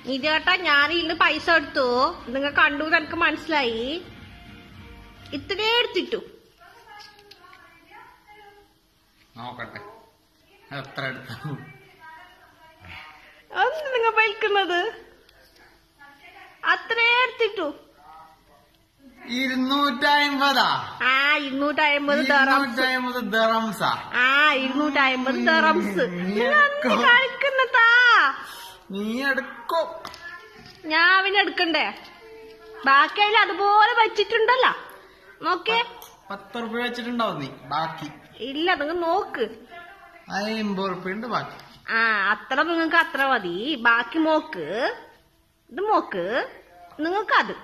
നിജേട്ടാ ഞാൻ ഇന്ന് പൈസ എടുത്തു നിങ്ങൾ കണ്ടു എനിക്ക് മനസ്സിലായി ഇത്രേ എടുത്തിട്ടു നോക്കട്ടെ എത്ര എടുത്തു അതൊന്നും നിങ്ങൾ വലിക്കുന്നത് അത്രേ എടുത്തിട്ടു ഇരുന്നൂറ്റമ്പതാ ആ ഇരുന്നൂറ്റി അമ്പത് ദറംസ് ഇരുന്നൂറ്റമ്പത് ദറംസാ ആ ഇരുന്നൂറ്റി അമ്പത് ദറംസ് കളിക്കുന്നതാ നീ എടുക്കും ഞാൻ അവന് എടുക്കണ്ടേ ബാക്കി അതിൽ അതുപോലെ വെച്ചിട്ടുണ്ടല്ലോ നോക്കേ പത്ത് റുപ്യ വെച്ചിട്ടുണ്ടാവും നീ ബാക്കി ഇല്ല നിങ്ങൾ നോക്ക് അമ്പത് റുപ്യ ഉണ്ട് ബാക്കി ആ അത്ര നിങ്ങൾക്ക് അത്ര മതി ബാക്കി മോക്ക് ഇത് മോക്ക് നിങ്ങൾക്ക് അത്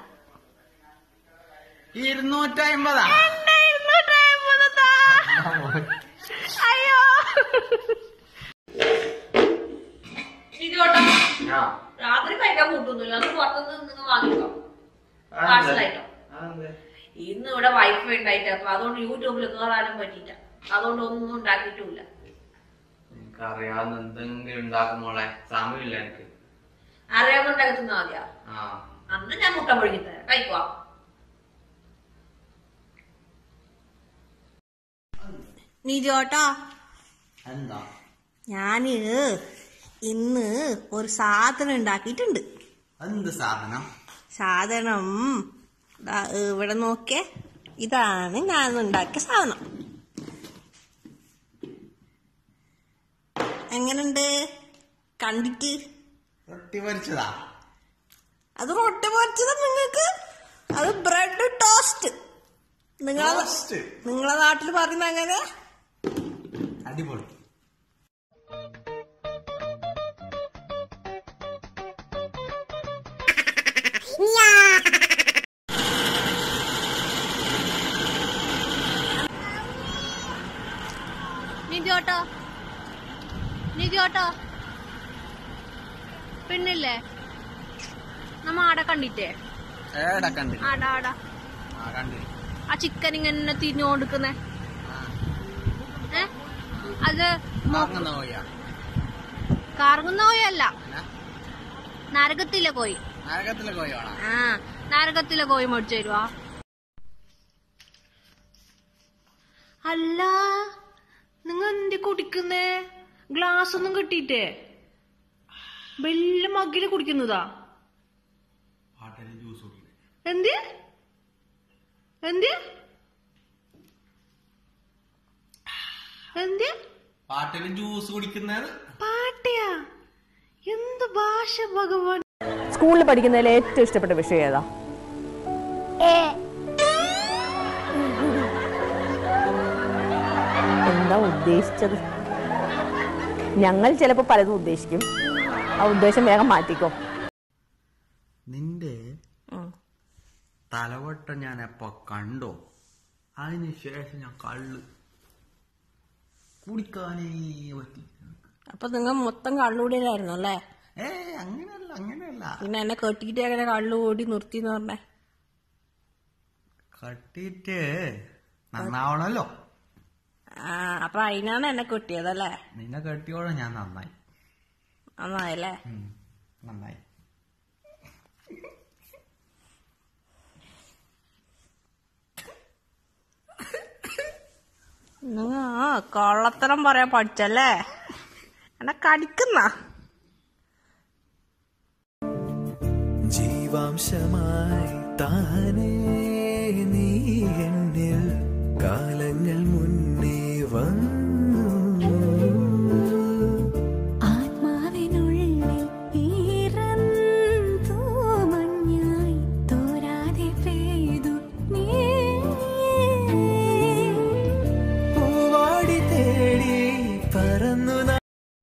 ഇരുന്നൂറ്റമ്പതാ എന്റെ ഇരുന്നൂറ്റി അമ്പത് താ. അയ്യോ ഇതോട്ടോ രാത്രി കഴിക്കാൻ കൂട്ടുന്നില്ല അത് പുറത്തുനിന്ന് നിങ്ങൾ വാങ്ങിക്കോ പാഴ്സലായിട്ടോ ഇന്ന് ഇവിടെ വൈഫൈ ഉണ്ടായിട്ട് അപ്പൊ അതുകൊണ്ട് യൂട്യൂബിൽ കയറാനും പറ്റിയില്ല അതുകൊണ്ട് ഒന്നും ഉണ്ടാക്കിയിട്ടില്ല എനിക്കറിയാവുന്ന എന്തെങ്കിലും ഉണ്ടാക്കുന്നോളെ സമയമില്ല എനിക്ക് അറിയാവുന്ന ഉണ്ടാക്കി തിന്നാ മതിയാ ആ അന്ന് ഞാൻ മുട്ട പൊഴുകി തരാം കഴിക്കുവാ നിജോട്ടോ എന്താ ഞാന് ഇന്ന് ഒരു സാധനം ഉണ്ടാക്കിയിട്ടുണ്ട് എന്ത് സാധനം സാധനം ദാ ഇവിടെ നോക്കിയേ ഇതാണ് ഞാൻ ഉണ്ടാക്കിയ സാധനം എങ്ങനുണ്ട് കണ്ടിട്ട് റൊട്ടി പൊരിച്ചതാ അത് റൊട്ടി പൊരിച്ചത് നിങ്ങൾക്ക് അത് ബ്രെഡ് ടോസ്റ്റ് നിങ്ങളെ Toast? നിങ്ങളെ നാട്ടിൽ പറയുന്ന അങ്ങനെ അടിപൊളി നിജോട്ടോ നിജോട്ടോ പെണ്ണില്ലേ നമ്മ ആടെ കണ്ടിട്ടേ ഏടാ കണ്ടി ആടാ ആടാ ആ കണ്ടി ആ ചിക്കൻ ഇങ്ങനെ തിരിഞ്ഞു കൊടുക്കുന്നേ ഏ അത് മൊ- അങ്ങനെ പോയാ കറങ്ങുന്ന കോയല്ല നരകത്തിലെ കോയി നരകത്തിലെ പോയാണോ ആ നരകത്തിലെ കോയി മേടിച്ചു തരുവാ അല്ല നിങ്ങൾ എന്തി കുടിക്കുന്നേ ഗ്ലാസ് ഒന്നും കിട്ടിയിട്ടേ വലിയ മഗ്ഗില് കുടിക്കുന്നതാ പാട്ടിൽ ജ്യൂസ് കുടിക്കുന്നത് എന്ത് എന്ത് എന്ത് പാട്ടിൽ ജ്യൂസ് കുടിക്കുന്നത് പാട്ടയാ എന്ത് ഭാഷ ഭഗവാൻ സ്കൂളിൽ പഠിക്കുന്നതിൽ ഏറ്റവും ഇഷ്ടപ്പെട്ട വിഷയം ഏതാ എന്താ ഉദ്ദേശിച്ചത് ഞങ്ങൾ ചിലപ്പോൾ പലതും ഉദ്ദേശിക്കും ആ ഉദ്ദേശം വേഗം മാറ്റിക്കോ നിന്റെ തലവട്ടം ഞാൻ എപ്പോ കണ്ടോ അതിനുശേഷം ഞാൻ കള്ള് കുടിക്കാനേ പറ്റി അപ്പൊ നിങ്ങൾ മൊത്തം കള്ളുകൂടിയിലായിരുന്നു അല്ലേ ഏ അങ്ങനെയല്ല അങ്ങനെയല്ല പിന്നെ എന്നെ കെട്ടിയിട്ട് അങ്ങനെ കള്ളുകൂടി നിർത്തി എന്ന് പറഞ്ഞേ കട്ടിട്ട് നന്നാവണല്ലോ ആ അപ്പൊ അതിനാണ് എന്നെ കെട്ടിയതല്ലേ നിന്നെ കെട്ടിയോളം ഞാൻ നന്നായി നന്നായല്ലേ ഉം, നന്നായി നിങ്ങ കള്ളത്തരം പറയാൻ പഠിച്ചല്ലേ എന്നെ കടിക്കുന്ന ജീവാംശമായി താനേ നീ എന്നിൽ കാലങ്ങൾ മുന്നേ വന്നു ആത്മാവിനുള്ളിൽ ഈറന്തോ മഞ്ഞായി തോരാതെ പെയ്തു നീ പൂവാടി തേടി പറന്നു നാ-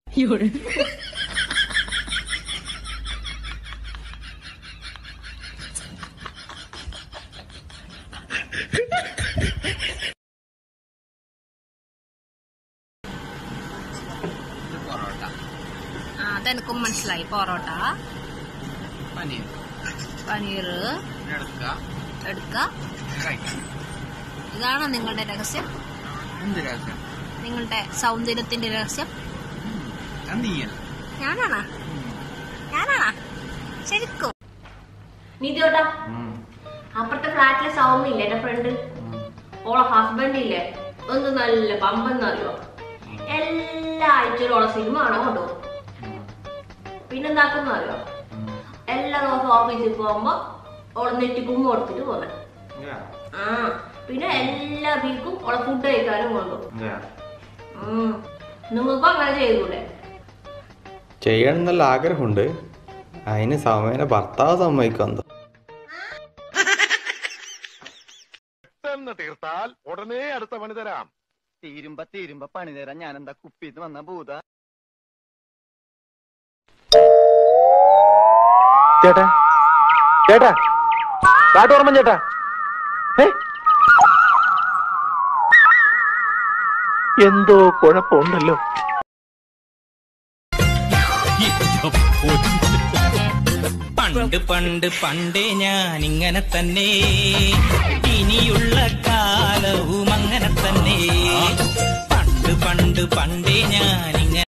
ഇത് പൊറോട്ട ആ അതെനിക്കും മനസ്സിലായി പൊറോട്ട പനീർ പനീർ എടുക്കുക എടുക്ക കഴിക്കാം ഇതാണോ നിങ്ങളുടെ രഹസ്യം എന്ത് രസം നിങ്ങളുടെ സൗന്ദര്യത്തിന്റെ രഹസ്യം അത് നീയല്ല ഞാനാണാ ഞാനാണാ ശരിക്കും നീതിയോട്ടാ അപ്പുറത്തെ ഫ്ലാറ്റിലെ സൗമ്യ ഇല്ലേ എന്റെ ഫ്രണ്ട് ഓളെ ഹസ്ബൻഡ് ഇല്ലേ ഒന്ന് നല്ല പമ്പെന്നറിയോ എല്ലാ ആഴ്ചയിലും ഓളെ സിനിമ കാണാൻ കൊണ്ടുപോകും പിന്നെന്താക്കുന്ന അറിയോ എല്ലാ ദിവസവും ഓഫീസിൽ പോകുമ്പോ ഓളെ നെറ്റിക്കുമ്പ് കൊടുത്തിട്ട് പോന്നെ ആ പിന്നെ എല്ലാ വീക്കും ഓളെ ഫുഡ് കഴിക്കാനും കൊണ്ടുപോകും ഉം. നിങ്ങൾക്കും അങ്ങനെ ചെയ്തൂടെ ചെയ്യണം എന്നുള്ള ആഗ്രഹമുണ്ട് അതിന് സമയനെ ഭർത്താവ് സമ്മതിക്കാന്തോ പെട്ടെന്ന് തീർത്താൽ ഉടനെ അടുത്ത പണി തരാം തീരുമ്പ തീരുമ്പ പണി തരാൻ ഞാൻ എന്താ കുപ്പിന്ന് വന്ന ഭൂത ചേട്ടാ ചേട്ടാ കാട്ടോർമ്മൻ ചേട്ടാ ഏ? എന്തോ കുഴപ്പമുണ്ടല്ലോ പണ്ട് പണ്ട് പണ്ടേ ഞാൻ ഇങ്ങനെ തന്നെ ഇനിയുള്ള കാലവും അങ്ങനെ തന്നെ പണ്ട് പണ്ട് പണ്ടേ ഞാൻ ഇങ്ങനെ